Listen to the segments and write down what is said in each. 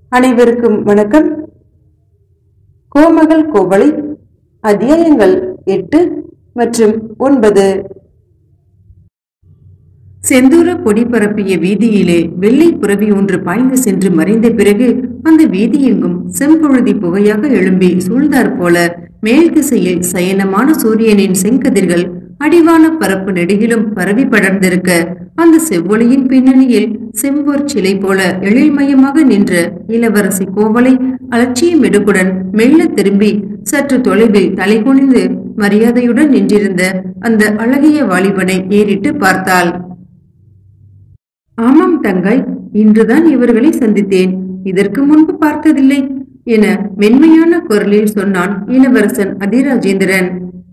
அனைவருக்கும் வணக்கம் கோமகள் கோவலை அத்தியாயங்கள் எட்டு மற்றும் ஒன்பது செந்தூர கொடி பரப்பிய வீதியிலே வெள்ளை புறவி ஒன்று பாய்ந்து சென்று மறைந்த பிறகு அந்த வீதி எங்கும் செம்பொழுதி புகையாக எழும்பி சூழ்ந்தாற் போல மேல் திசையில் சயனமான சூரியனின் செங்கதிர்கள் அடிவான பரப்பு நெடுகிலும் பரவி படர்ந்திருக்க அந்த செவ்வொளியின் பின்னணியில் செம்பொற் சிலை போல எழில்மயமாக நின்ற இளவரசி கோவலை அலட்சிய மெடுகுடன் மெல்ல திரும்பி சற்று தொலைவில் தலை குனிந்து மரியாதையுடன் நின்றிருந்த அந்த அழகிய வாலிபனை ஏறிட்டு பார்த்தாள் ஆமாம் தங்காய் இன்றுதான் இவர்களை சந்தித்தேன் இதற்கு முன்பு பார்த்ததில்லை என மென்மையான குரலில் சொன்னான் இளவரசன் அதிராஜேந்திரன்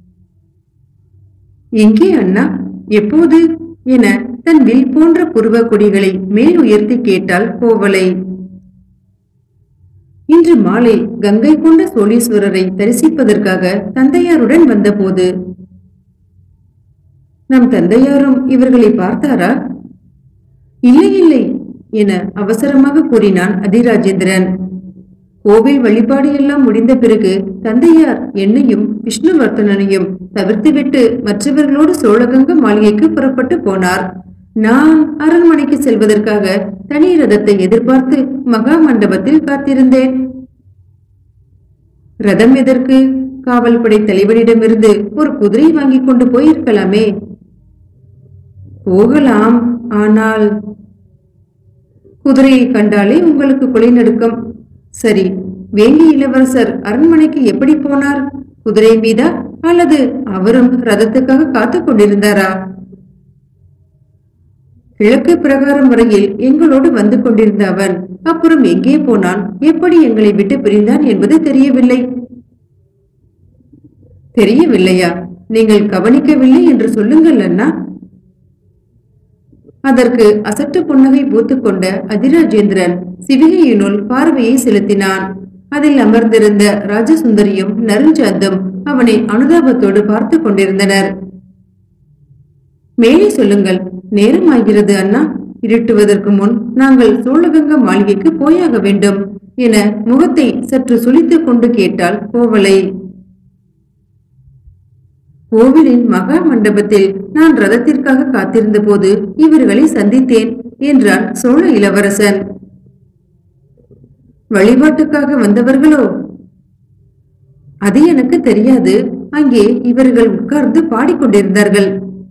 எங்கே அண்ணா எப்போது என தன் வில் போன்ற புருவ கொடிகளை மேல் உயர்த்தி கேட்டாள் கோவலை இன்று மாலை கங்கை கொண்ட சோழீஸ்வரரை தரிசிப்பதற்காக தந்தையாருடன் வந்தபோது நம் தந்தையாரும் இவர்களை பார்த்தாரா இல்லை இல்லை என அவசரமாக கூறினான் அதிராஜேந்திரன் கோவில் வழிபாடு எல்லாம் முடிந்த பிறகு தந்தையார் என்னையும் விஷ்ணுவர்த்தனனையும் தவிர்த்துவிட்டு மற்றவர்களோடு சோழகங்க மாளிகைக்கு புறப்பட்டு போனார் நான் அரண்மனைக்கு செல்வதற்காக தனி ரதத்தை எதிர்பார்த்து மகா மண்டபத்தில் காத்திருந்தேன் ரதம் எதற்கு காவல்படை தலைவரிடமிருந்து ஒரு குதிரை வாங்கி கொண்டு போயிருக்கலாமே போகலாம் ஆனால் குதிரையை கண்டாலே உங்களுக்கு கொலை நடுக்கம் சரி வேங்கி இளவரசர் அரண்மனைக்கு எப்படி போனார் குதிரை மீதா அல்லது அவரும் ரதத்துக்காக காத்து கொண்டிருந்தாரா கிழக்கு பிரகாரம் வரையில் எங்களோடு வந்து கொண்டிருந்த அவன் அப்புறம் எங்கே போனான் எப்படி எங்களை விட்டு பிரிந்தான் என்பது தெரியவில்லை தெரியவில்லையா நீங்கள் கவனிக்கவில்லை என்று சொல்லுங்கள் அண்ணா அதற்கு அசட்டு புன்னகை பூத்துக் கொண்ட அதிராஜேந்திரன் சிவிகையினுள் பார்வையை செலுத்தினான் அதில் அமர்ந்திருந்த ராஜசுந்தரியும் நருஞ்சாந்தும் அவனை அனுதாபத்தோடு பார்த்து கொண்டிருந்தனர் மேலே சொல்லுங்கள் நேரமாகிறது அண்ணா இருட்டுவதற்கு முன் நாங்கள் சோழகங்க மாளிகைக்கு போயாக வேண்டும் என முகத்தை சற்று சுளித்துக் கொண்டு கேட்டாள் கோவலை கோவிலின் மகா மண்டபத்தில் நான் ரதத்திற்காக காத்திருந்த போது இவர்களை சந்தித்தேன் என்றான் சோழ இளவரசன் வழிபாட்டுக்காக வந்தவர்களோ அது எனக்கு தெரியாது அங்கே இவர்கள் உட்கார்ந்து பாடிக்கொண்டிருந்தார்கள்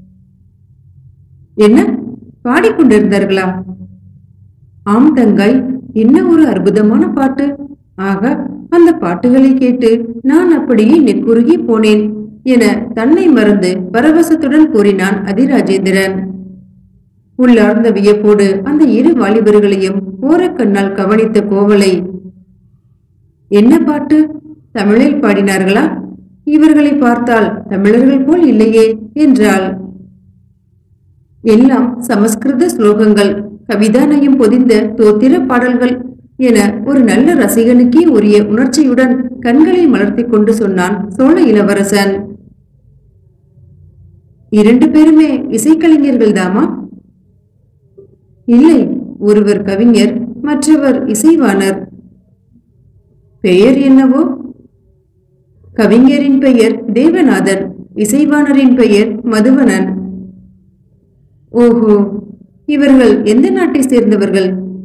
என்ன பாடிக்கொண்டிருந்தார்களா ஆம் தங்காய் என்ன ஒரு அற்புதமான பாட்டு ஆக அந்த பாட்டுகளை கேட்டு நான் அப்படியே நெக்குருகி போனேன் என தன்னை மறந்து பரவசத்துடன் கூறினான் அதிராஜேந்திரன் உள்ளார்ந்த வியப்போடு அந்த இரு வாலிபர்களையும் ஓரக்கண்ணால் கவனித்த கோவலை என்ன பாட்டு தமிழில் பாடினார்களா இவர்களை பார்த்தால் தமிழர்கள் போல் இல்லையே என்றாள் எல்லாம் சமஸ்கிருத ஸ்லோகங்கள் கவிதானயம் பொதிந்த தோத்திர பாடல்கள் என ஒரு நல்ல ரசிகனுக்கே உரிய உணர்ச்சியுடன் கண்களை மலர்த்திக் கொண்டு சொன்னான் சோழ இளவரசன் இரண்டு பேருமே இசைக்கலைஞர்கள் தாமா இல்லை ஒருவர் கவிஞர் மற்றவர் இசைவாணர் பெயர் என்னவோ கவிஞரின் பெயர் தேவநாதன் இசைவாணரின் பெயர் மதுவனன் ஓஹோ இவர்கள் எந்த நாட்டை சேர்ந்தவர்கள்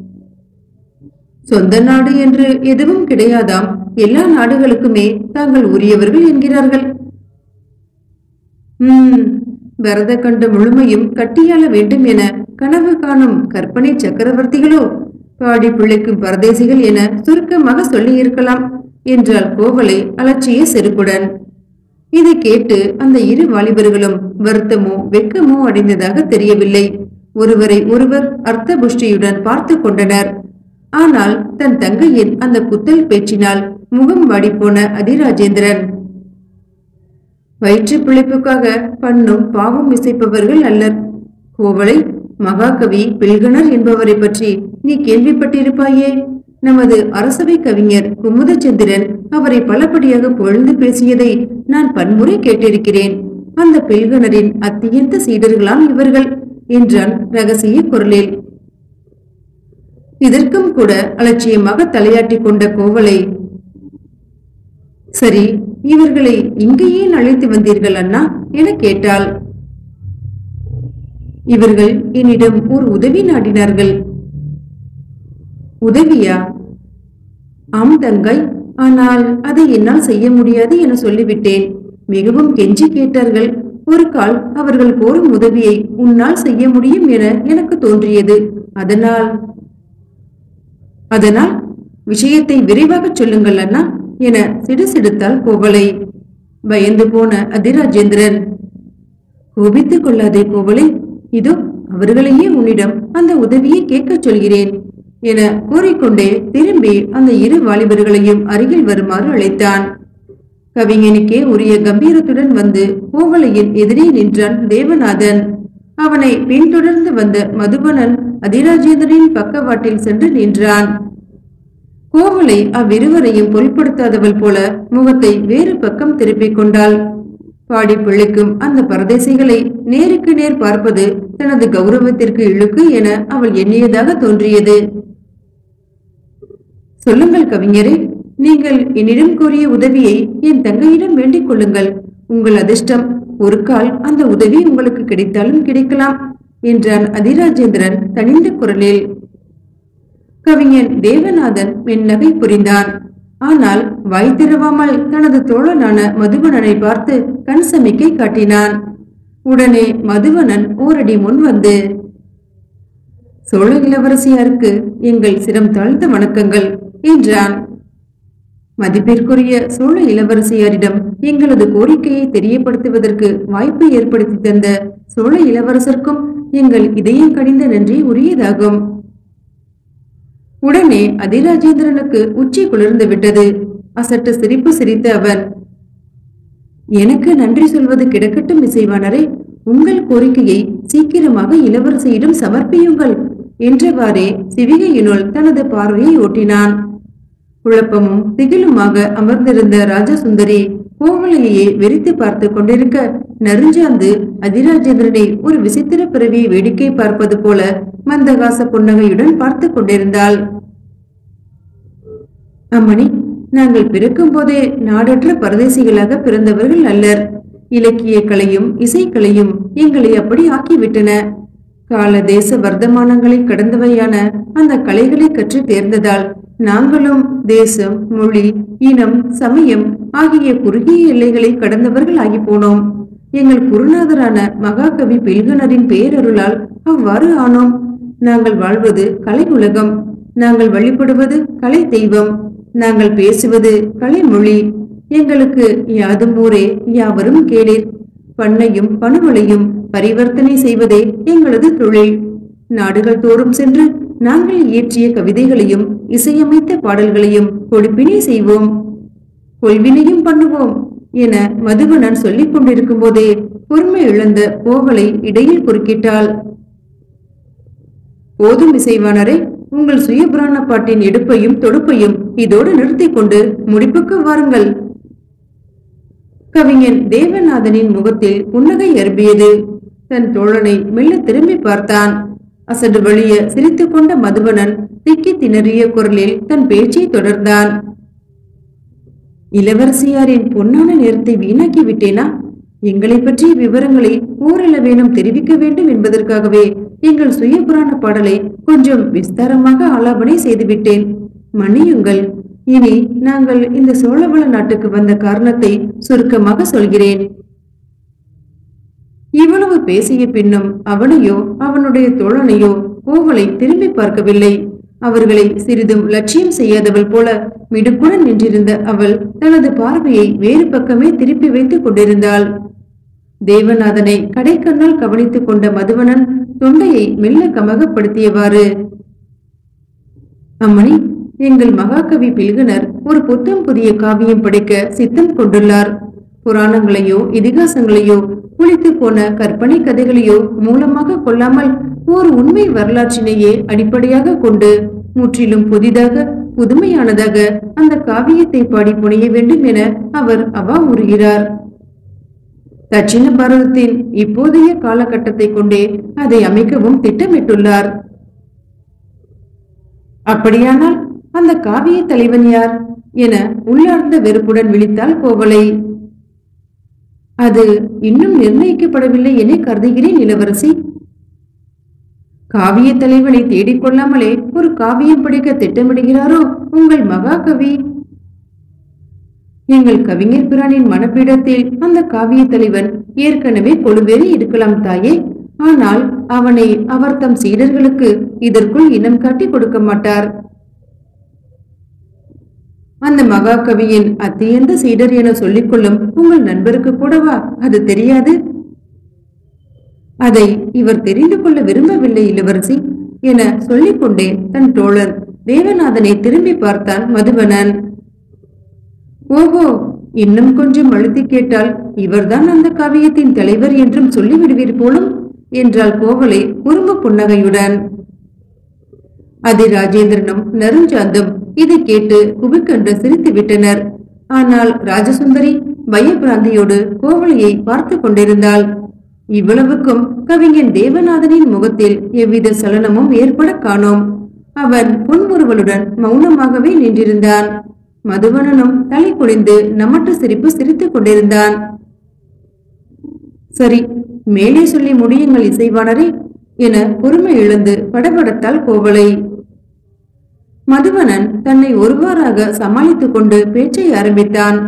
சொந்த நாடு என்று எதுவும் கிடையாதாம் எல்லா நாடுகளுக்குமே தாங்கள் உரியவர்கள் என்கிறார்கள் உம் பரத கண்ட முழுமையும் கட்டியாள வேண்டும் என கனவு காணும் கற்பனை சக்கரவர்த்திகளோ பாடி பிழைக்கும் பரதேசிகள் என சுருக்கமாக சொல்லி இருக்கலாம் என்றாள் கோவலை அலட்சிய செருப்புடன் இதை கேட்டு அந்த இரு வாலிபர்களும் வருத்தமோ வெட்கமோ அடைந்ததாக தெரியவில்லை ஒருவரை ஒருவர் அர்த்த புஷ்டியுடன் பார்த்து கொண்டனர் ஆனால் தன் தங்கையின் அந்த குத்தல் பேச்சினால் முகம் வாடிப்போன அதிராஜேந்திரன் வயிற்று பிழைப்புக்காக பண்ணும் பாவம் இசைப்பவர்கள் அல்லர் கோவலை மகாகவி பில்கணர் என்பவரை பற்றி நீ கேள்விப்பட்டிருப்பாயே நமது அரசவை கவிஞர் குமுதச்சந்திரன் அவரை பலபடியாக புகழ்ந்து பேசியதை நான் பன்முறை கேட்டிருக்கிறேன் அந்த பில்கணரின் அத்தியந்த சீடர்களாம் இவர்கள் என்றான் ரகசிய குரலில் இதற்கும் கூட அலட்சியமாக தலையாட்டி கொண்ட கோவலை சரி இவர்களை இங்கே ஏன் அழைத்து வந்தீர்கள் அண்ணா என கேட்டாள் இவர்கள் என்னிடம் ஒரு உதவி நாடினார்கள் உதவியா ஆம் தங்காய் ஆனால் அதை என்னால் செய்ய முடியாது என சொல்லிவிட்டேன் மிகவும் கெஞ்சி கேட்டார்கள் ஒரு கால் அவர்கள் கோரும் உதவியை உன்னால் செய்ய முடியும் என எனக்கு தோன்றியது அதனால் அதனால் விஷயத்தை விரைவாகச் சொல்லுங்கள் அண்ணா என சிடுசிடுத்தாள் கோவலை பயந்து போன அதிராஜேந்திரன் கோபித்துக் கொள்ளாதே கோவலை இதோ அவர்களையே உன்னிடம் அந்த உதவியை கேட்கச் சொல்கிறேன் என கூறிக்கொண்டே திரும்பி அந்த இரு வாலிபர்களையும் அருகில் வருமாறு அழைத்தான் கவிஞனுக்கே உரிய கம்பீரத்துடன் வந்து கோவலையின் எதிரே நின்றான் தேவநாதன் அவனை பின்தொடர்ந்து வந்த மதுபனன் அதிராஜேந்திரனின் பக்கவாட்டில் சென்று நின்றான் கோவலை அவ்விருவரையும் பொருட்படுத்தாதவள் போல முகத்தை வேறு பக்கம் திருப்பிக் கொண்டாள் பாடி பிழைக்கும் அந்த பரதேசிகளை நேருக்கு நேர் பார்ப்பது தனது கௌரவத்திற்கு இழுக்கு என அவள் எண்ணியதாக தோன்றியது சொல்லுங்கள் கவிஞரே நீங்கள் என்னிடம் கூறிய உதவியை என் தங்கையிடம் வேண்டிக் கொள்ளுங்கள் உங்கள் அதிர்ஷ்டம் ஒரு கால் அந்த உதவி உங்களுக்கு கிடைத்தாலும் கிடைக்கலாம் என்றான் அதிராஜேந்திரன் தனிந்த குரலில் கவிஞன் தேவநாதன் மென்னகை புரிந்தான் ஆனால் வாய் திறவாமல் தனது தோழனான மதுவனனை பார்த்து கண் சமிக்கை காட்டினான் உடனே மதுவனன் ஓரடி முன் வந்து சோழ இளவரசியாருக்கு எங்கள் சிரம் தாழ்ந்த வணக்கங்கள் என்றான் மதிப்பிற்குரிய சோழ இளவரசியாரிடம் எங்களது கோரிக்கையை தெரியப்படுத்துவதற்கு வாய்ப்பு ஏற்படுத்தி தந்த சோழ இளவரசர்க்கும் எங்கள் இதயம் கடிந்த நன்றி உரியதாகும் உடனே அதிராஜேந்திரனுக்கு உச்சி குளிர்ந்து விட்டது அசட்டு சிரிப்பு சிரித்த அவன் எனக்கு நன்றி சொல்வது கிடக்கட்டும் இசைவானரே உங்கள் கோரிக்கையை சீக்கிரமாக இளவரசியிடம் சமர்ப்பியுங்கள் என்றவாறே சிவிகையினுள் தனது பார்வையை ஓட்டினான் குழப்பமும் திகிலுமாக அமர்ந்திருந்த ராஜசுந்தரி கோவலையே வெறித்து பார்த்து கொண்டிருக்க நறுஞ்சாந்து அதிராஜேந்திரனை ஒரு விசித்திர பிறவியை வேடிக்கை பார்ப்பது போல மந்தகாச புன்னகையுடன் பார்த்து கொண்டிருந்தாள் அம்மணி நாங்கள் பிறக்கும் போதே நாடற்ற பரதேசிகளாக பிறந்தவர்கள் அல்லர் இலக்கிய கலையும் இசைக்கலையும் எங்களை அப்படி ஆக்கிவிட்டன கால தேச வர்த்தமானங்களை கடந்தவையான அந்த கலைகளை கற்று தேர்ந்ததால் நாங்களும் தேசம் மொழி இனம் சமயம் ஆகிய குறுகிய எல்லைகளை கடந்தவர்கள் ஆகி போனோம் எங்கள் குருநாதரான மகாகவி பில்கனரின் பேரருளால் அவ்வாறு ஆனோம் நாங்கள் வாழ்வது கலை உலகம் நாங்கள் வழிபடுவது கலை தெய்வம் நாங்கள் பேசுவது கலைமொழி எங்களுக்கு யாதும் ஊரே யாவரும் கேளீர் பண்ணையும் பணுவலையும் பரிவர்த்தனை செய்வதே எங்களது தொழில் நாடுகள் தோறும் சென்று நாங்கள் இயற்றிய கவிதைகளையும் இசையமைத்த பாடல்களையும் கொடுப்பினை செய்வோம் கொள்வினையும் பண்ணுவோம் என மதுவனன் சொல்லிக் கொண்டிருக்கும் போதே பொறுமை இழந்த கோவலை இடையில் குறுக்கிட்டாள் போதும் இசைவானரே உங்கள் சுயபுராண பாட்டின் எடுப்பையும் தொடுப்பையும் இதோடு நிறுத்திக் கொண்டு முடிப்புக்கு வாருங்கள் கவிஞன் தேவநாதனின் முகத்தில் புன்னகை அரும்பியது தன் தோழனை மெல்ல திரும்பி பார்த்தான் அசடு வழிய சிரித்துக் கொண்ட மதுவனன் திக்கி திணறிய குரலில் தன் பேச்சை தொடர்ந்தான் இளவரசியாரின் பொன்னான நேரத்தை வீணாக்கி விட்டேனா எங்களை பற்றிய விவரங்களை ஓரளவேனும் தெரிவிக்க வேண்டும் என்பதற்காகவே எங்கள் சுயபுராண பாடலை கொஞ்சம் விஸ்தாரமாக ஆலாபனை செய்துவிட்டேன் மன்னியுங்கள் இனி நாங்கள் இந்த சோழவள நாட்டுக்கு வந்த காரணத்தை சுருக்கமாக சொல்கிறேன் இவ்வளவு பேசிய பின்னும் அவனையோ அவனுடைய தோழனையோ கோவலை திரும்பி பார்க்கவில்லை அவர்களை சிறிதும் லட்சியம் செய்யாதவள் போல மிடுக்குடன் நின்றிருந்த அவள் தனது பார்வையை வேறு பக்கமே திருப்பி வைத்துக் கொண்டிருந்தாள் தேவநாதனை கடைக்கண்ணால் கவனித்துக் கொண்ட மதுவனன் தொண்டையை மெல்ல கமகப்படுத்தியவாறு அம்மணி எங்கள் மகாகவி பில்கனர் ஒரு புத்தம் புதிய காவியம் படைக்க சித்தம் கொண்டுள்ளார் புராணங்களையோ இதிகாசங்களையோ புளித்து போன கற்பனை கதைகளையோ மூலமாக கொள்ளாமல் ஓர் உண்மை வரலாற்றினையே அடிப்படையாக கொண்டு முற்றிலும் புதிதாக புதுமையானதாக அந்த காவியத்தை பாடி புனைய வேண்டும் என அவர் அவா உறுகிறார் தட்சிண பாரதத்தின் இப்போதைய காலகட்டத்தை கொண்டே அதை அமைக்கவும் திட்டமிட்டுள்ளார் அப்படியானால் அந்த காவிய தலைவன் யார் என உள்ளார்ந்த வெறுப்புடன் விழித்தாள் கோவலை அது இன்னும் நிர்ணயிக்கப்படவில்லை என கருதுகிறேன் இளவரசி காவிய தலைவனை தேடிக்கொள்ளாமலே ஒரு காவியம் படிக்க திட்டமிடுகிறாரோ உங்கள் மகாகவி எங்கள் கவிஞர் பிரானின் மனப்பீடத்தில் அந்த காவிய தலைவன் ஏற்கனவே கொழுவேறி இருக்கலாம் தாயே ஆனால் அவனை அவர் தம் சீடர்களுக்கு இதற்குள் இனம் காட்டி கொடுக்க மாட்டார் அந்த மகாகவியின் அத்தியந்த சீடர் என சொல்லிக்கொள்ளும் உங்கள் நண்பருக்கு கூடவா அது தெரியாது அதை இவர் தெரிந்து கொள்ள விரும்பவில்லை இளவரசி என சொல்லிக்கொண்டே தன் தோழன் தேவநாதனை திரும்பி பார்த்தான் மதுவனன் ஓஹோ இன்னும் கொஞ்சம் அழுத்தி கேட்டால் இவர்தான் அந்த காவியத்தின் தலைவர் என்றும் சொல்லிவிடுவீர் போலும் என்றாள் கோவலை குறும்பு புன்னகையுடன் அதி ராஜேந்திரனும் நருஞ்சாந்தும் இதை கேட்டு குபிக்கென்று சிரித்து விட்டனர் ஆனால் ராஜசுந்தரி பயபிராந்தியோடு கோவலையை பார்த்து கொண்டிருந்தாள் இவ்வளவுக்கும் கவிஞன் தேவநாதனின் முகத்தில் எவ்வித சலனமும் ஏற்பட காணோம் அவன் புன்முறுவலுடன் மௌனமாகவே நின்றிருந்தான் மதுவனனும் தலை குனிந்து நமட்டு சிரிப்பு சிரித்துக் கொண்டிருந்தான் சரி மேலே சொல்லி முடியுங்கள் இசைவாணரே என பொறுமை இழந்து படபடத்தாள் கோவலை மதுவனன் தன்னை ஒருவாறாக சமாளித்துக் கொண்டு பேச்சை ஆரம்பித்தான்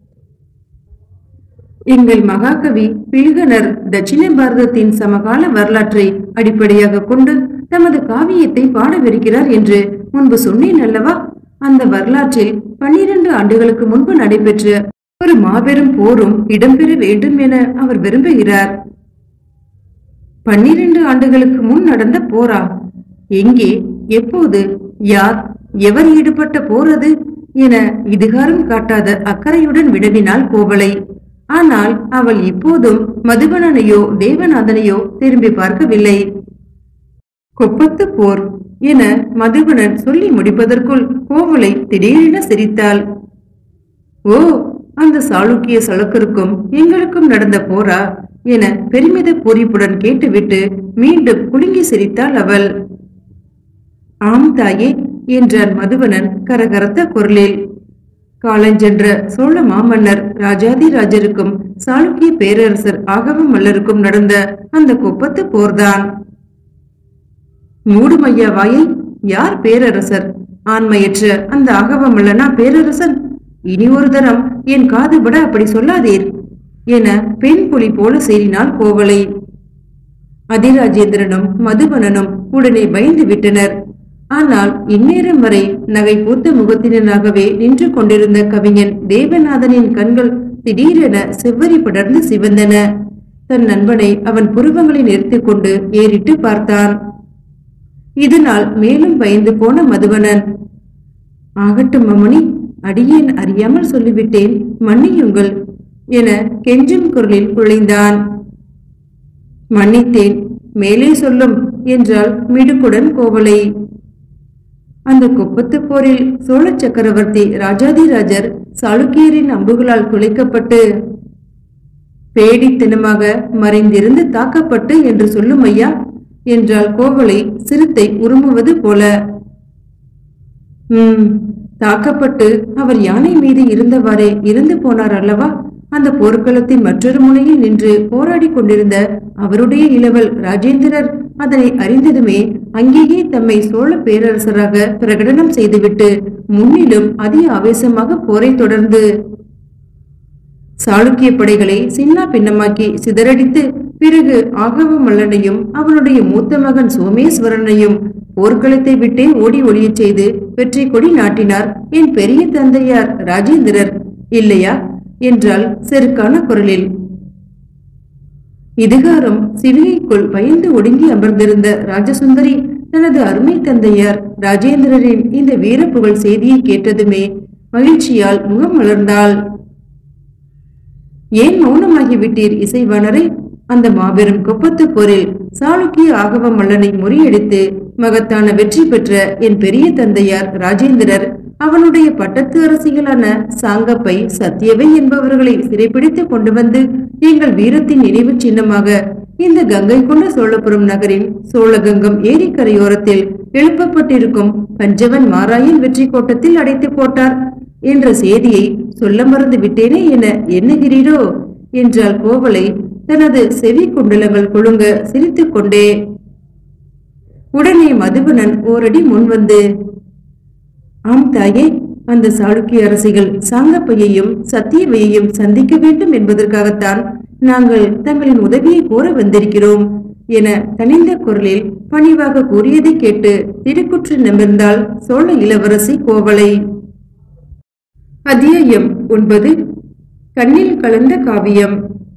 எங்கள் மகாகவி பில்கனர் தட்சிண பாரதத்தின் சமகால வரலாற்றை அடிப்படையாக கொண்டு தமது காவியத்தை பாடவிருக்கிறார் என்று முன்பு சொன்னேன் அல்லவா அந்த வரலாற்றில் பன்னிரண்டு ஆண்டுகளுக்கு முன்பு நடைபெற்ற ஒரு மாபெரும் போரும் இடம்பெற வேண்டும் என அவர் விரும்புகிறார் பன்னிரண்டு ஆண்டுகளுக்கு முன் நடந்த போரா எங்கே எப்போது யார் எவர் ஈடுபட்ட போர் அது என இதுகாரம் காட்டாத அக்கறையுடன் வினவினாள் கோவலை ஆனால் அவள் இப்போதும் மதுவனனையோ தேவநாதனையோ திரும்பி பார்க்கவில்லை கொப்பத்து போர் என மதுவனன் சொல்லி முடிப்பதற்குள் கோவலை திடீரென சிரித்தாள் ஓ அந்த சாளுக்கிய சளுக்கருக்கும் எங்களுக்கும் நடந்த போரா என பெருமித பூரிப்புடன் கேட்டுவிட்டு மீண்டும் குலுங்கி சிரித்தாள் அவள் ஆம் தாயே என்றான் மதுவனன் கரகரத்த குரலில் காலஞ்சென்ற சோழ மாமன்னர் ராஜாதிராஜருக்கும் சாளுக்கிய பேரரசர் ஆகவ மல்லருக்கும் நடந்த அந்த கொப்பத்து போர்தான் மூடுமையா வாயை யார் பேரரசர் ஆண்மையற்ற அந்த ஆகவ மல்லனா பேரரசன் இனி ஒரு தரம் என் காதுபட அப்படி சொல்லாதீர் என பெண் புலி போல சீறினாள் கோவலை அதிராஜேந்திரனும் மதுவனனும் உடனே பயந்து விட்டனர் ஆனால் இந்நேரம் வரை நகை பூத்த முகத்தினராகவே நின்று கொண்டிருந்த கவிஞன் தேவநாதனின் கண்கள் திடீரென செவ்வரி படர்ந்து சிவந்தன தன் நண்பனை அவன் புருவங்களை நிறுத்திக் கொண்டு ஏறிட்டு பார்த்தான் இதனால் மேலும் பயந்து போன மதுவனன் ஆகட்டும் மமணி அடியேன் அறியாமல் சொல்லிவிட்டேன் மன்னியுங்கள் என கெஞ்சும் குரலில் குழைந்தான் மன்னித்தேன் மேலே சொல்லும் என்றால் மிடுக்குடன் கோவலை அந்த கொப்பத்து போரில் சோழ சக்கரவர்த்தி ராஜாதிராஜர் சாளுக்கியரின் அம்புகளால் துளைக்கப்பட்டு பேடித்தனமாக மறைந்திருந்து தாக்கப்பட்டு என்று சொல்லும் ஐயா என்றால் கோவலை சிறுத்தை உருமுவது போல உம் தாக்கப்பட்டு அவர் யானை மீது இருந்தவாறே இறந்து போனார் அல்லவா அந்த போர்க்களத்தின் மற்றொரு முனையில் நின்று போராடி கொண்டிருந்த அவருடைய இளவல் ராஜேந்திரர் அதனை அறிந்ததுமே அங்கேயே தம்மை சோழ பேரரசராக பிரகடனம் செய்துவிட்டு முன்னிலும் அதி ஆவேசமாக போரை தொடர்ந்து சாளுக்கிய படைகளை சின்னா பின்னமாக்கி சிதறடித்து பிறகு ஆகவ மல்லனையும் அவனுடைய மூத்த மகன் சோமேஸ்வரனையும் போர்க்களத்தை விட்டே ஓடி ஒளியச் செய்து வெற்றி கொடி நாட்டினார் என் பெரிய தந்தையார் ராஜேந்திரர் இல்லையா என்றால் செருக்கான குரலில் இதுகாரம் சிவிகைக்குள் பயந்து ஒடுங்கி அமர்ந்திருந்த ராஜசுந்தரி தனது அருமை தந்தையார் ராஜேந்திரரின் இந்த வீரப்புகழ் செய்தியை கேட்டதுமே மகிழ்ச்சியால் முகம் மலர்ந்தாள் ஏன் மௌனமாகிவிட்டீர் இசைவாணரை அந்த மாபெரும் கொப்பத்து போரில் சாளுக்கிய ஆகவ மல்லனை முறியடித்து மகத்தான வெற்றி பெற்ற என் பெரிய தந்தையார் ராஜேந்திரர் அவனுடைய பட்டத்து அரசிகளான சாங்கப்பை சத்தியவை என்பவர்களை சிறைப்பிடித்து கொண்டு வந்து எங்கள் வீரத்தின் நினைவு சின்னமாக இந்த கங்கை கொண்ட சோழபுரம் நகரின் சோழகங்கம் ஏரிக்கரையோரத்தில் எழுப்பப்பட்டிருக்கும் பஞ்சவன் மாராயன் வெற்றி கோட்டத்தில் அடைத்து போட்டார் என்ற செய்தியை சொல்ல மறந்து விட்டேனே என எண்ணுகிறீரோ என்றாள் கோவலை தனது செவி குண்டலங்கள் குலுங்க சிரித்துக் கொண்டே உடனே மதுவனன் ஓரடி முன் வந்து ஆம் தாயே அந்த சாளுக்கிய அரசிகள் சாங்கப்பையையும் சத்தியவையையும் சந்திக்க வேண்டும் என்பதற்காகத்தான் நாங்கள் தங்களின் உதவியை கோர வந்திருக்கிறோம் என தனிந்த குரலில் பணிவாக கூறியதை கேட்டு திருக்குற்று நிமிர்ந்தாள் சோழ இளவரசி கோவலை அத்தியாயம் ஒன்பது கண்ணில் கலந்த காவியம்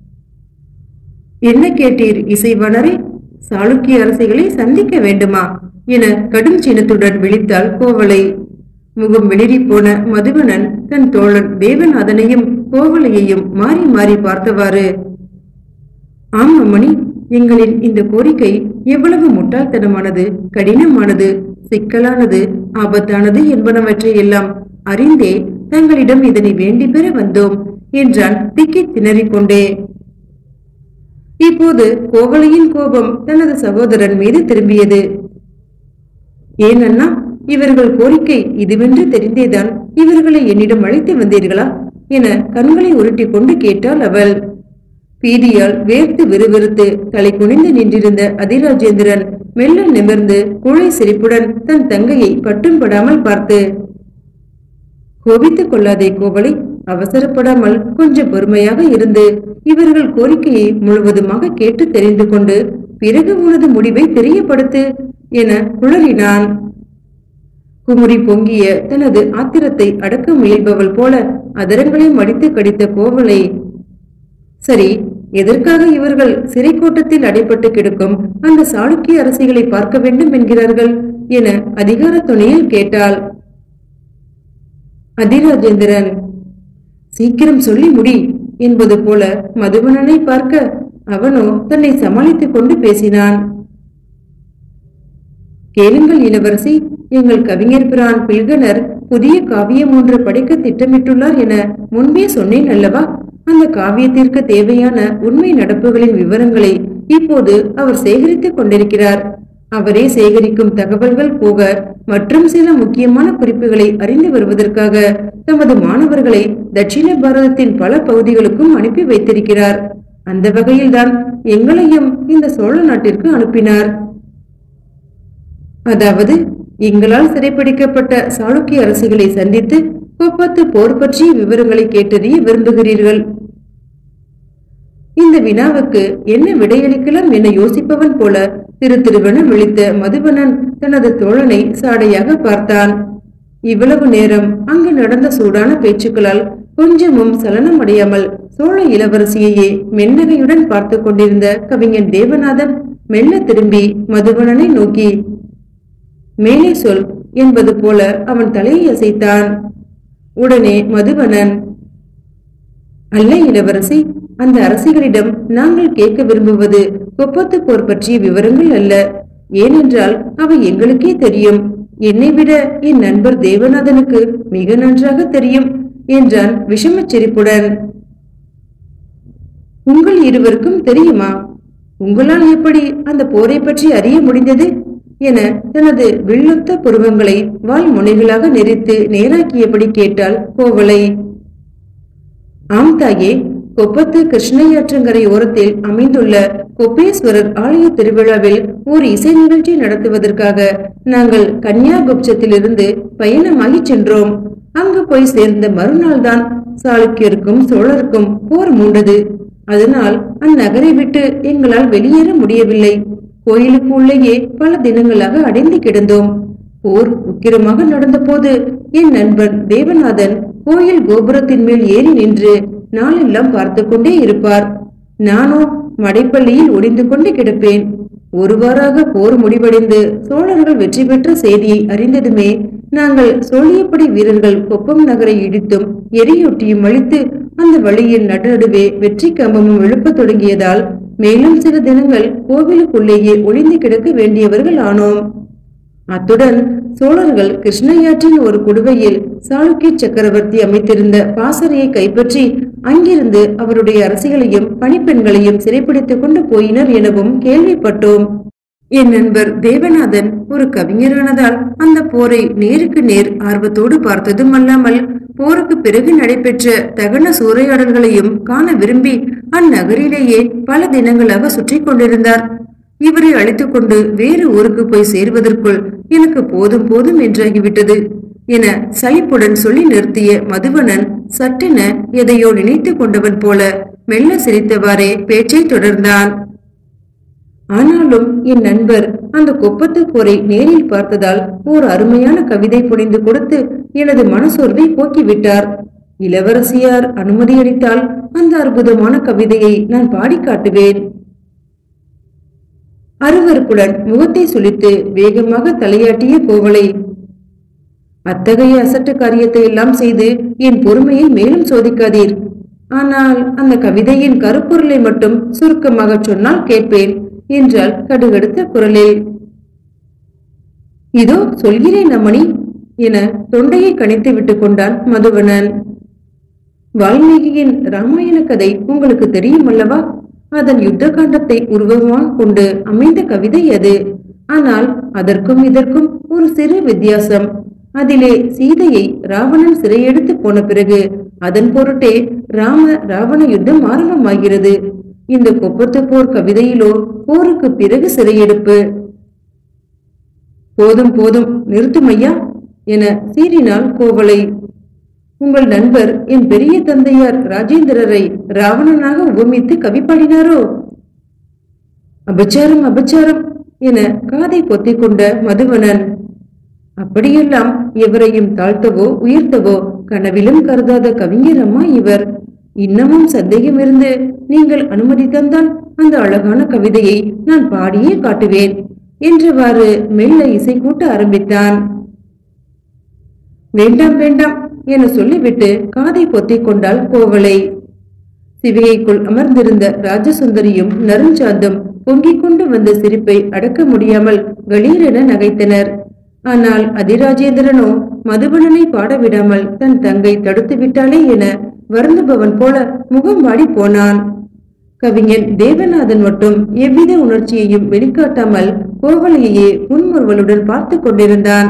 என்ன கேட்டீர் இசைவாணரே சாளுக்கிய அரசிகளை சந்திக்க வேண்டுமா என கடும் சினத்துடன் விழித்தாள் கோவலை முகம் வெளிரி போன மதுவனன் தன் தோழன் தேவநாதனையும் கோவலையையும் மாறி மாறி பார்த்தவாறு ஆம் அம்மணி எங்களின் இந்த கோரிக்கை எவ்வளவு முட்டாள்தனமானது கடினமானது சிக்கலானது ஆபத்தானது என்பனவற்றை எல்லாம் அறிந்தே தங்களிடம் இதனை வேண்டி பெற வந்தோம் என்றான் திக்கி திணறிக் கொண்டே இப்போது கோவலையின் கோபம் தனது சகோதரன் மீது திரும்பியது ஏன் அண்ணா இவர்கள் கோரிக்கை இதுவென்று தெரிந்தேதான் இவர்களை என்னிடம் அழைத்து வந்தீர்களா என கண்களை உருட்டி கொண்டு கேட்டாள் அவள் பீதியால் வேர்த்து விறுவிறுத்து தலை குனிந்து நின்றிருந்த அதிராஜேந்திரன் மெல்ல நிமிர்ந்து குழை சிரிப்புடன் தன் தங்கையை பட்டும் படாமல் பார்த்து கோபித்துக் கொள்ளாதே கோவலை அவசரப்படாமல் கொஞ்சம் பொறுமையாக இருந்து இவர்கள் கோரிக்கையை முழுவதுமாக கேட்டு தெரிந்து கொண்டு பிறகு உனது முடிவை தெரியப்படுத்து என குளறினான் குமுறி பொங்கிய தனது ஆத்திரத்தை அடக்க முயல்பவள் போல அதரங்களை மடித்து கடித்த கோவலை சரி எதற்காக இவர்கள் சிறை கோட்டத்தில் அடைப்பட்டு கிடக்கும் அந்த சாளுக்கிய அரசிகளை பார்க்க வேண்டும் என்கிறார்கள் என அதிகார துணையில் கேட்டாள் அதிராஜேந்திரன் சீக்கிரம் சொல்லி முடி என்பது போல மதுவனனை பார்க்க அவனோ தன்னை சமாளித்துக் கொண்டு பேசினான் கேளுங்கள் இளவரசி எங்கள் கவிஞர் பிரான் பில்கனர் புதிய காவியம் ஒன்று படைக்க திட்டமிட்டுள்ளார் என முன்பே சொன்னேன் அல்லவா அந்த காவியத்திற்கு தேவையான உண்மை நடப்புகளின் விவரங்களை இப்போது அவர் சேகரித்துக் கொண்டிருக்கிறார் அவரே சேகரிக்கும் தகவல்கள் போக மற்றும் சில முக்கியமான குறிப்புகளை அறிந்து வருவதற்காக தமது மாணவர்களை தட்சிண பாரதத்தின் பல பகுதிகளுக்கும் அனுப்பி வைத்திருக்கிறார் அந்த வகையில்தான் எங்களையும் இந்த சோழ நாட்டிற்கு அனுப்பினார் அதாவது எங்களால் சிறைப்பிடிக்கப்பட்ட சாளுக்கிய அரசிகளை சந்தித்து கொப்பத்து போர் பற்றிய விவரங்களை கேட்டறிய விரும்புகிறீர்கள் இந்த வினாவுக்கு என்ன விடையளிக்கலாம் என யோசிப்பவன் போல திரு திருவென விழித்த மதுவனன் தனது தோழனை சாடையாக பார்த்தான் இவ்வளவு நேரம் அங்கு நடந்த சூடான பேச்சுக்களால் கொஞ்சமும் சலனமடையாமல் சோழ இளவரசியையே மென்னகையுடன் பார்த்து கொண்டிருந்த கவிஞன் தேவநாதன் மெல்ல திரும்பி மதுவனனை நோக்கி மேலே சொல் என்பது போல அவன் தலையை அசைத்தான் உடனே மதுவனன் அல்ல இளவரசி அந்த அரசிகளிடம் நாங்கள் கேட்க விரும்புவது கொப்பத்து போர் பற்றிய விவரங்கள் அல்ல ஏனென்றால் அவை எங்களுக்கே தெரியும் என்னை விட என் நண்பர் தேவநாதனுக்கு மிக நன்றாக தெரியும் என்றான் விஷமச் சிரிப்புடன் உங்கள் இருவருக்கும் தெரியுமா உங்களால் எப்படி அந்த போரை பற்றி அறிய முடிந்தது என தனது வில்லொத்த புருவங்களை வால் முனைகளாக நெறித்து நேராக்கியபடி கேட்டாள் கோவலை ஆம் தாயே கொப்பத்து கிருஷ்ணயாற்றங்கரை ஓரத்தில் அமைந்துள்ள கொப்பேஸ்வரர் ஆலய திருவிழாவில் ஒரு இசை நிகழ்ச்சி நடத்துவதற்காக நாங்கள் கன்னியாகுப்சத்திலிருந்து பயணமாகி சென்றோம் அங்கு போய் சேர்ந்த மறுநாள் தான் சாளுக்கியருக்கும் சோழருக்கும் போர் மூண்டது அதனால் அந்நகரை விட்டு எங்களால் வெளியேற முடியவில்லை கோயிலுக்கு உள்ளேயே பல தினங்களாக அடைந்து கிடந்தோம் போர் உக்கிரமாக நடந்தபோது என் நண்பன் தேவநாதன் கோயில் கோபுரத்தின் மேல் ஏறி நின்று நாளெல்லாம் பார்த்து கொண்டே இருப்பார் நானோ மடைப்பள்ளியில் ஒளிந்து கொண்டு கிடப்பேன் ஒருவாறாக போர் முடிவடைந்து சோழர்கள் வெற்றி பெற்ற செய்தியை அறிந்ததுமே நாங்கள் சோழியப்படை வீரர்கள் கொப்பம் நகரை இடித்தும் எரியூட்டியும் அழித்து அந்த வழியில் நடுநடுவே வெற்றி கம்பமும் எழுப்பத் தொடங்கியதால் மேலும் சில தினங்கள் கோவிலுக்குள்ளேயே ஒளிந்து கிடக்க வேண்டியவர்கள் ஆனோம் அத்துடன் சோழர்கள் கிருஷ்ணயாற்றின் ஒரு குடுவையில் சாளுக்கிய சக்கரவர்த்தி அமைத்திருந்த பாசறையை கைப்பற்றி அங்கிருந்து அவருடைய அரசிகளையும் பணிப்பெண்களையும் சிறைப்பிடித்துக் கொண்டு போயினர் எனவும் கேள்விப்பட்டோம் என் நண்பர் தேவநாதன் ஒரு கவிஞரானதால் அந்த போரை நேருக்கு நேர் ஆர்வத்தோடு பார்த்ததும் அல்லாமல் போருக்கு பிறகு நடைபெற்ற தகன சூறையாடல்களையும் காண விரும்பி அந்நகரிலேயே பல தினங்களாக சுற்றி கொண்டிருந்தார் இவரை அழைத்துக் கொண்டு வேறு ஊருக்கு போய் சேர்வதற்குள் எனக்கு போதும் போதும் என்றாகிவிட்டது என சலிப்புடன் சொல்லி நிறுத்திய மதுவனன் சட்டென எதையோ நினைத்து கொண்டவன் போல மெல்ல சிரித்தவாறே பேச்சை தொடர்ந்தான் ஆனாலும் என் நண்பர் அந்த கொப்பத்து போரை நேரில் பார்த்ததால் ஓர் அருமையான கவிதை புனைந்து கொடுத்து எனது மனசோர்வை போக்கிவிட்டார் இளவரசியார் அனுமதியளித்தால் அந்த அற்புதமான கவிதையை நான் பாடி காட்டுவேன் அருவருப்புடன் முகத்தை சுளித்து வேகமாக தலையாட்டிய கோவலை அத்தகைய அசட்டு காரியத்தை எல்லாம் செய்து என் பொறுமையை மேலும் சோதிக்காதீர் ஆனால் அந்த கவிதையின் கருப்பொருளை மட்டும் சுருக்கமாக சொன்னால் கேட்பேன் என்றால் கடுகடுத்த குரலில் இதோ சொல்கிறேன் அம்மணி என தொண்டையை கணித்து விட்டு கொண்டான் மதுவனன் வால்மீகியின் ராமாயண கதை உங்களுக்கு தெரியும் அல்லவா அதன் யுத்த காண்டத்தை உருவமாக கொண்டு அமைந்த கவிதை அது ஆனால் அதற்கும் இதற்கும் ஒரு சிறு வித்தியாசம் அதிலே சீதையை ராவணன் சிறையெடுத்து போன பிறகு அதன் பொருட்டே ராம ராவண யுத்தம் ஆரம்பமாகிறது இந்த கொப்பத்து போர் கவிதையிலோ போருக்கு பிறகு சிறையெடுப்பு போதும் போதும் நிறுத்துமையா என சீறினாள் கோவலை உங்கள் நண்பர் என் பெரிய தந்தையார் ராஜேந்திரரை ராவணனாக உபமித்து கவி பாடினாரோ அபச்சாரம் அபச்சாரம் என காதை பொத்திக் கொண்ட மதுவனன் அப்படியெல்லாம் எவரையும் தாழ்த்தவோ உயர்த்தவோ கனவிலும் கருதாத கவிஞர் அம்மா இவர் இன்னமும் சந்தேகம் இருந்து நீங்கள் அனுமதி தந்தால் அந்த அழகான கவிதையை நான் பாடியே காட்டுவேன் என்றவாறு மெல்ல இசை கூட்ட ஆரம்பித்தான் வேண்டாம் வேண்டாம் என சொல்லிவிட்டு காதை பொத்திக் கொண்டாள் கோவலை சிவிகைக்குள் அமர்ந்திருந்த ராஜசுந்தரியும் நருஞ்சாந்தும் பொங்கிக் கொண்டு வந்த சிரிப்பை அடக்க முடியாமல் கலீரென நகைத்தனர் ஆனால் அதிராஜேந்திரனோ மதுபனனை பாட விடாமல் தன் தங்கை தடுத்து விட்டாளே என வருந்துபவன் போல முகம் வாடி போனான் கவிஞன் தேவநாதன் மட்டும் எவ்வித உணர்ச்சியையும் வெளிக்காட்டாமல் கோவலையே புன்முறுவலுடன் பார்த்து கொண்டிருந்தான்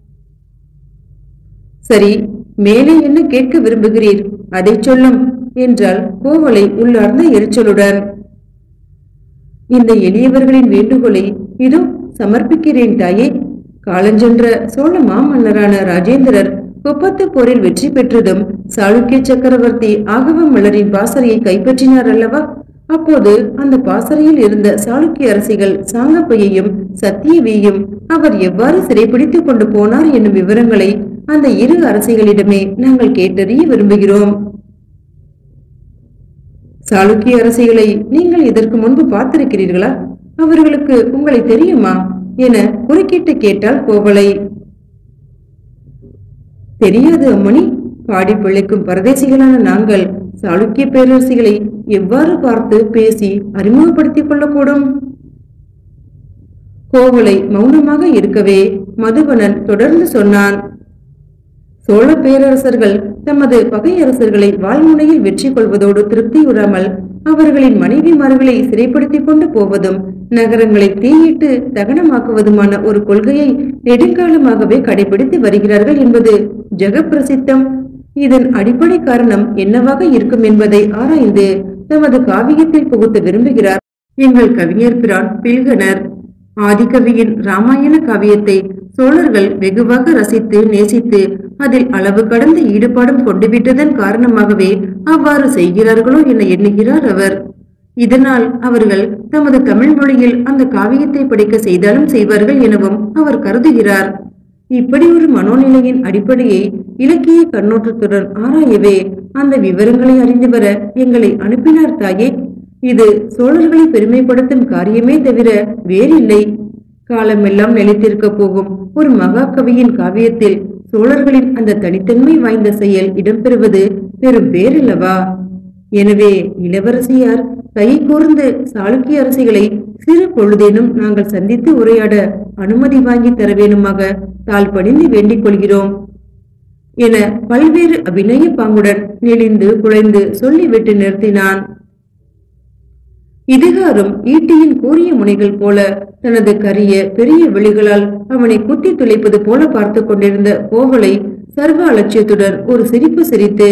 சரி மேலே என்ன கேட்க விரும்புகிறீர் அதைச் சொல்லும் என்றாள் கோவலை உள்ளார்ந்த எரிச்சலுடன் இந்த எளியவர்களின் வேண்டுகோளை இதோ சமர்ப்பிக்கிறேன் தாயே காலஞ்சென்ற சோழ மாமன்னரான ராஜேந்திரர் குப்பத்து போரில் வெற்றி பெற்றதும் சாளுக்கிய சக்கரவர்த்தி ஆகவ மலரின் பாசறையை கைப்பற்றினார் அல்லவா அப்போது அந்த பாசறையில் இருந்த சாளுக்கிய அரசிகள் சாங்கப்பையையும் சத்தியவியையும் அவர் எவ்வாறு சிறைப்பிடித்துக் கொண்டு போனார் என்னும் விவரங்களை அந்த இரு அரசிகளிடமே நாங்கள் கேட்டறிய விரும்புகிறோம் சாளுக்கிய அரசிகளை நீங்கள் இதற்கு முன்பு பார்த்திருக்கிறீர்களா அவர்களுக்கு உங்களை தெரியுமா என குறுக்கிட்டு கேட்டாள் கோவலை தெரியாது அம்மணி பாடி பிழைக்கும் பரதேசிகளான நாங்கள் சாளுக்கிய பேரரசிகளை எவ்வாறு பார்த்து பேசி அறிமுகப்படுத்திக் கொள்ளக்கூடும் கோவலை மௌனமாக இருக்கவே மதுவனன் தொடர்ந்து சொன்னான் சோழ பேரரசர்கள் தமது பகையரசர்களை வாழ்முனையில் வெற்றி கொள்வதோடு திருப்தியுறாமல் அவர்களின் மனைவிமார்களை சிறைப்படுத்திக் கொண்டு போவதும் நகரங்களை தீயிட்டு தகனமாக்குவதுமான ஒரு கொள்கையை நெடுங்காலமாகவே கடைபிடித்து வருகிறார்கள் என்பது ஜெகப்பிரசித்தம் இதன் அடிப்படை காரணம் என்னவாக இருக்கும் என்பதை ஆராய்ந்து தமது காவியத்தில் புகுத்த விரும்புகிறார் எங்கள் கவிஞர் பிரான் பில்கனர் ஆதிகவியின் ராமாயண காவியத்தை சோழர்கள் வெகுவாக ரசித்து நேசித்து அதில் அளவு கடந்த ஈடுபாடும் கொண்டுவிட்டதன் காரணமாகவே அவ்வாறு செய்கிறார்களோ என எண்ணுகிறார் அவர் இதனால் அவர்கள் தமது தமிழ் மொழியில் அந்த காவியத்தை படிக்க செய்தாலும் செய்வார்கள் எனவும் அவர் கருதுகிறார் இப்படி ஒரு மனோநிலையின் அடிப்படையை இலக்கிய கண்ணோட்டத்துடன் ஆராயவே அந்த விவரங்களை அறிந்து வர எங்களை அனுப்பினார் தாயே இது சோழர்களை பெருமைப்படுத்தும் காரியமே தவிர வேறில்லை காலமெல்லாம் நிலைத்திருக்க போகும் ஒரு மகாகவியின் காவியத்தில் சோழர்களின் அந்த தனித்தன்மை வாய்ந்த செயல் இடம்பெறுவது பெரும் பேரல்லவா எனவே இளவரசியார் கை கூர்ந்து சாளுக்கிய அரசிகளை சிறு பொழுதேனும் நாங்கள் சந்தித்து உரையாட அனுமதி வாங்கி தர வேணுமாக தாழ் பணிந்து வேண்டிக் கொள்கிறோம் என பல்வேறு அபிநய பாங்குடன் நெளிந்து குழைந்து சொல்லிவிட்டு நிறுத்தினான் இதுகாரும் ஈட்டியின் கூரிய முனைகள் போல தனது கரிய பெரிய விழிகளால் அவனை குத்தி துளைப்பது போல பார்த்து கொண்டிருந்த கோவலை சர்வ அலட்சியத்துடன் ஒரு சிரிப்பு சிரித்து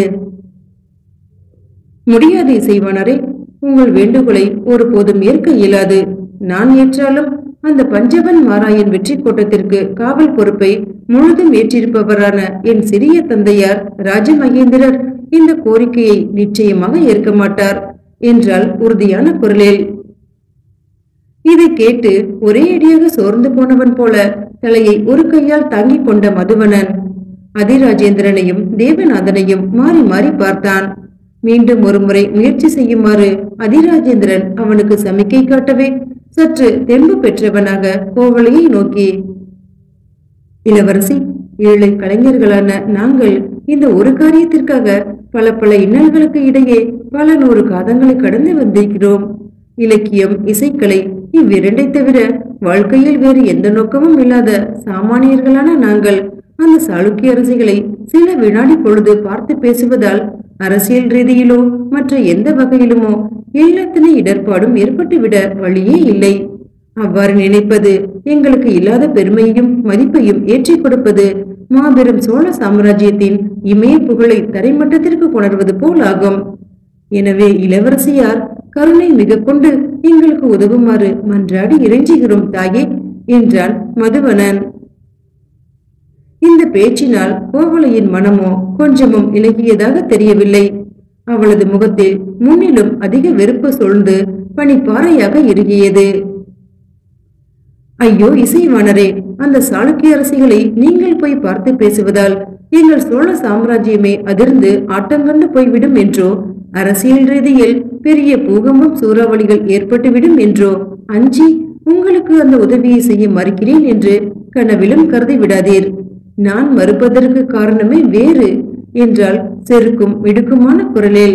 முடியாது இசைவானரே உங்கள் வேண்டுகோளை ஒருபோதும் ஏற்க இயலாது நான் ஏற்றாலும் அந்த பஞ்சவன் மாராயன் வெற்றி கோட்டத்திற்கு காவல் பொறுப்பை முழுதும் ஏற்றிருப்பவரான என் சிறிய தந்தையார் ராஜமகேந்திரர் இந்த கோரிக்கையை நிச்சயமாக ஏற்க மாட்டார் என்றால் உறுதியான குரலில் இதை கேட்டு ஒரே அடியாக சோர்ந்து போனவன் போல தலையை ஒரு கையால் தாங்கிக் கொண்ட மதுவனன் அதிராஜேந்திரனையும் தேவநாதனையும் மாறி மாறி பார்த்தான் மீண்டும் ஒருமுறை முயற்சி செய்யுமாறு அதிராஜேந்திரன் அவனுக்கு சமிக்கை காட்டவே சற்று தெம்பு பெற்றவனாக கோவலையை நோக்கி இளவரசி ஏழை கலைஞர்களான நாங்கள் இந்த ஒரு காரியத்திற்காக பல பல இன்னல்களுக்கு இடையே பல நூறு காதங்களை கடந்து வந்திருக்கிறோம் இலக்கியம் இசைக்கலை இவ்விரண்டை தவிர வாழ்க்கையில் வேறு எந்த நோக்கமும் இல்லாத சாமானியர்களான நாங்கள் அந்த சாளுக்கிய அரசிகளை சில வினாடி பொழுது பார்த்து பேசுவதால் அரசியல் ரீதியிலோ மற்ற எந்த வகையிலுமோ எல்லாத்தின இடர்பாடும் ஏற்பட்டுவிட வழியே இல்லை அவ்வாறு நினைப்பது எங்களுக்கு இல்லாத பெருமையும் மதிப்பையும் ஏற்றிக் கொடுப்பது மாபெரும் சோழ சாம்ராஜ்யத்தின் இமய புகழை தரைமட்டத்திற்கு கொணர்வது போல் ஆகும் எனவே இளவரசியார் கருணை மிக கொண்டு எங்களுக்கு உதவுமாறு மன்றாடி இறைஞ்சுகிறோம் தாயே என்றான் மதுவனன் இந்த பேச்சினால் கோவலையின் மனமோ கொஞ்சமும் இலகியதாக தெரியவில்லை அவளது முகத்தில் முன்னிலும் அதிக வெறுப்பு சூழ்ந்து பனிப்பாறையாக இறுகியது ஐயோ இசைவாணரே அந்த சாளுக்கிய அரசிகளை நீங்கள் போய் பார்த்து பேசுவதால் எங்கள் சோழ சாம்ராஜ்யமே அதிர்ந்து ஆட்டங்கண்டு போய்விடும் என்றோ அரசியல் ரீதியில் பெரிய பூகம்பம் சூறாவளிகள் ஏற்பட்டுவிடும் என்றோ அஞ்சி உங்களுக்கு அந்த உதவியை செய்ய மறுக்கிறேன் என்று கனவிலும் கருதி விடாதீர் நான் மறுப்பதற்கு காரணமே வேறு என்றால் செருக்கும் மிடுக்குமான குரலில்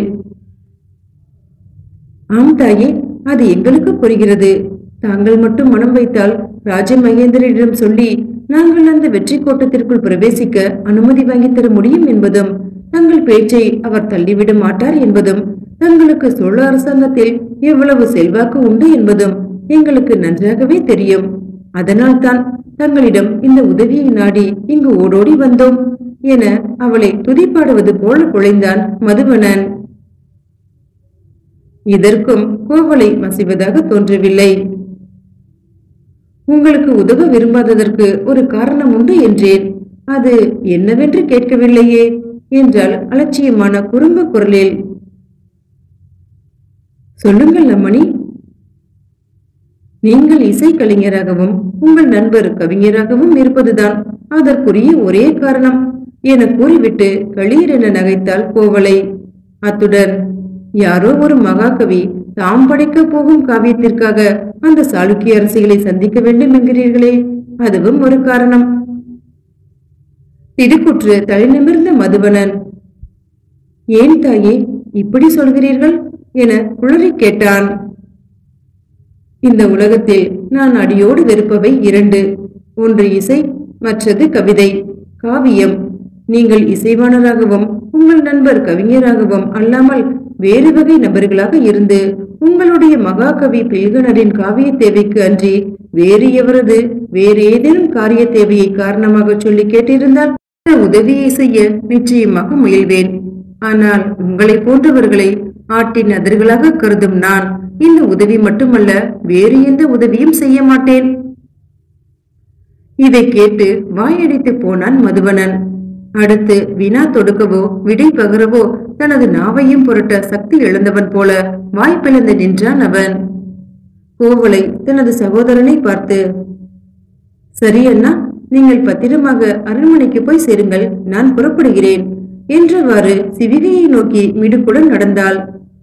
ஆம் தாயே அது எங்களுக்கு புரிகிறது தாங்கள் மட்டும் மனம் வைத்தால் ராஜ மகேந்திரனிடம் சொல்லி நாங்கள் அந்த வெற்றி கோட்டத்திற்குள் பிரவேசிக்க அனுமதி வாங்கி தர முடியும் என்பதும் தங்கள் பேச்சை அவர் தள்ளிவிட மாட்டார் என்பதும் தங்களுக்கு சோழ அரசாங்கத்தில் எவ்வளவு செல்வாக்கு உண்டு என்பதும் எங்களுக்கு நன்றாகவே தெரியும் அதனால்தான் தங்களிடம் இந்த உதவியை நாடி இங்கு ஓடோடி வந்தோம் என அவளை துதிப்பாடுவது போல குழைந்தான் மதுவனன் இதற்கும் கோவலை மசிவதாக தோன்றவில்லை உங்களுக்கு உதவ விரும்பாததற்கு ஒரு காரணம் உண்டு என்றேன் அது என்னவென்று கேட்கவில்லையே என்றால் அலட்சியமான குறும்ப குரலில் சொல்லுங்கள் அம்மணி நீங்கள் இசை கலைஞராகவும் உங்கள் நண்பர் கவிஞராகவும் இருப்பதுதான் அதற்குரிய ஒரே காரணம் என கூறிவிட்டு களீரென நகைத்தாள் கோவலை அத்துடன் யாரோ ஒரு மகாகவி தாம் படைக்க போகும் காவியத்திற்காக அந்த சாளுக்கிய அரசிகளை சந்திக்க வேண்டும் என்கிறீர்களே அதுவும் ஒரு காரணம் திடுக்குற்று தலை நிமிர்ந்த மதுவனன் ஏன் தாயே இப்படி சொல்கிறீர்கள் என குளறி கேட்டான் இந்த உலகத்தில் நான் அடியோடு வெறுப்பவை இரண்டு ஒன்று இசை மற்றது கவிதை காவியம் நீங்கள் இசைவாணராகவும் உங்கள் நண்பர் கவிஞராகவும் அல்லாமல் வேறு வகை நபர்களாக இருந்து உங்களுடைய மகாகவி பில்கணரின் காவிய தேவைக்கு அன்றி வேறு எவரது வேறு ஏதேனும் காரிய தேவையை காரணமாக சொல்லி கேட்டிருந்தால் அந்த உதவியை செய்ய நிச்சயமாக முயல்வேன் ஆனால் உங்களை போன்றவர்களை ஆட்டின் அதிர்களாக கருதும் நான் இந்த உதவி மட்டுமல்ல வேறு எந்த உதவியும் செய்ய மாட்டேன் இதை கேட்டு வாயடித்து போனான் மதுவனன் அடுத்து வினா தொடுக்கவோ விடை பகரவோ தனது நாவையும் புரட்ட சக்தி இழந்தவன் போல வாய் பிளந்து நின்றான் அவன் கோவலை தனது சகோதரனை பார்த்து சரி அண்ணா நீங்கள் பத்திரமாக அரண்மனைக்கு போய் சேருங்கள் நான் புறப்படுகிறேன் என்றவாறு சிவிகையை நோக்கி மிடுக்குடன் நடந்தாள்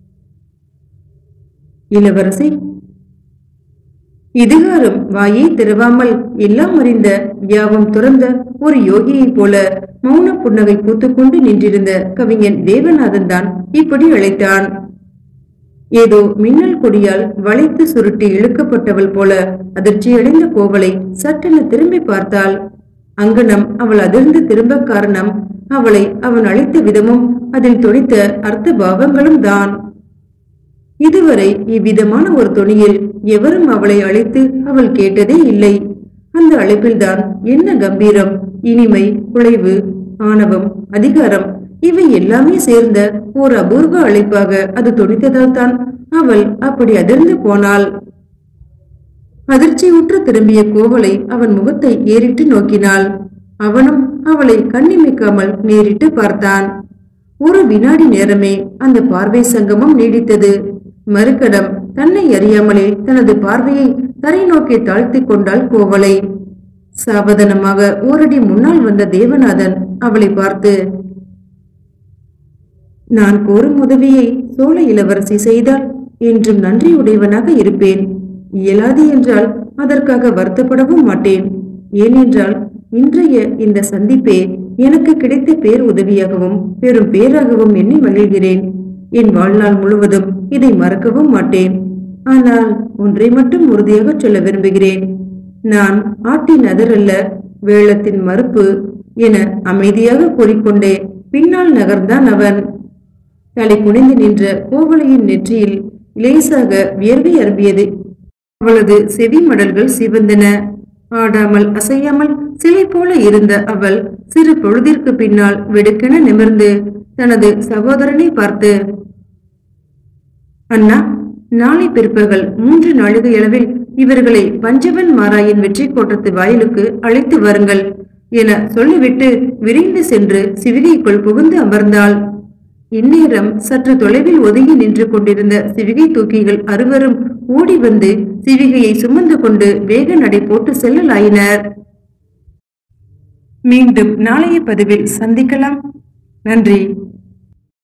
இளவரசி இதுகாரும் வாயை திறவாமல் எல்லாம் அறிந்த யாவும் துறந்த ஒரு யோகியைப் போல மௌன புன்னகை பூத்துக்கொண்டு நின்றிருந்த கவிஞன் தேவநாதன் தான் இப்படி அழைத்தான் ஏதோ மின்னல் கொடியால் வளைத்து சுருட்டி இழுக்கப்பட்டவள் போல அதிர்ச்சியடைந்த கோவலை சட்டென திரும்பி பார்த்தாள் அங்கனம் அவள் அதிர்ந்து திரும்ப காரணம் அவளை அவன் அழைத்த விதமும் அதில் தொனித்த அர்த்த பாவங்களும் தான் இதுவரை இவ்விதமான ஒரு தொனியில் எவரும் அவளை அழைத்து அவள் கேட்டதே இல்லை அந்த அழைப்பில்தான் என்ன கம்பீரம் இனிமை குலைவு ஆணவம் அதிகாரம் இவை எல்லாமே சேர்ந்த ஓர் அபூர்வ அழைப்பாக அது தொனித்ததால் தான் அவள் அப்படி அதிர்ந்து போனாள் அதிர்ச்சியுற்று திரும்பிய கோவலை அவன் முகத்தை ஏறிட்டு நோக்கினாள் அவனும் அவளை கண்ணிமைக்காமல் நேரிட்டு பார்த்தான் ஒரு வினாடி நேரமே அந்த பார்வை சங்கமம் நீடித்தது மறுக்கடம் தன்னை அறியாமலே தனது பார்வையை தரை நோக்கி தாழ்த்திக் கொண்டாள் கோவலை சாவதானமாக ஓரடி முன்னால் வந்த தேவநாதன் அவளை பார்த்து நான் கோரும் உதவியை சோழ இளவரசி செய்தால் என்றும் நன்றியுடையவனாக இருப்பேன் இயலாது என்றால் அதற்காக வருத்தப்படவும் மாட்டேன் ஏனென்றால் இன்றைய இந்த சந்திப்பே எனக்கு கிடைத்த பேர் உதவியாகவும் பெரும் பேராகவும் எண்ணி மகிழ்கிறேன் என் வாழ்நாள் முழுவதும் இதை மறக்கவும் மாட்டேன் ஆனால் ஒன்றை மட்டும் உறுதியாக சொல்ல விரும்புகிறேன் நான் ஆட்டின் அதரல்ல வேளத்தின் மறுப்பு என அமைதியாக கூறிக்கொண்டே பின்னால் நகர்ந்தான் அவன் தலை குனிந்து நின்ற கோவலையின் நெற்றியில் லேசாக வியர்வை அரும்பியது அவளது செவி மடல்கள் சிவந்தன ஆடாமல் அசையாமல் சிலை போல இருந்த அவள் சிறு பொழுதிற்கு பின்னால் வெடுக்கென நிமிர்ந்து தனது சகோதரனை பார்த்து அண்ணா நாளை பிற்பகல் மூன்று நாழிகை அளவில் இவர்களை பஞ்சவன் மாராயின் வெற்றி கோட்டத்து வாயிலுக்கு அழைத்து வாருங்கள் என சொல்லிவிட்டு விரைந்து சென்று சிவிகைக்குள் புகுந்து அமர்ந்தாள் இந்நேரம் சற்று தொலைவில் ஒதுங்கி நின்று கொண்டிருந்த சிவிகை தூக்கிகள் அறுவரும் ஓடி வந்து சிவிகையை சுமந்து கொண்டு வேக நடை போட்டு செல்லலாயினர் மீண்டும் நாளைய பதிவில் சந்திக்கலாம் நன்றி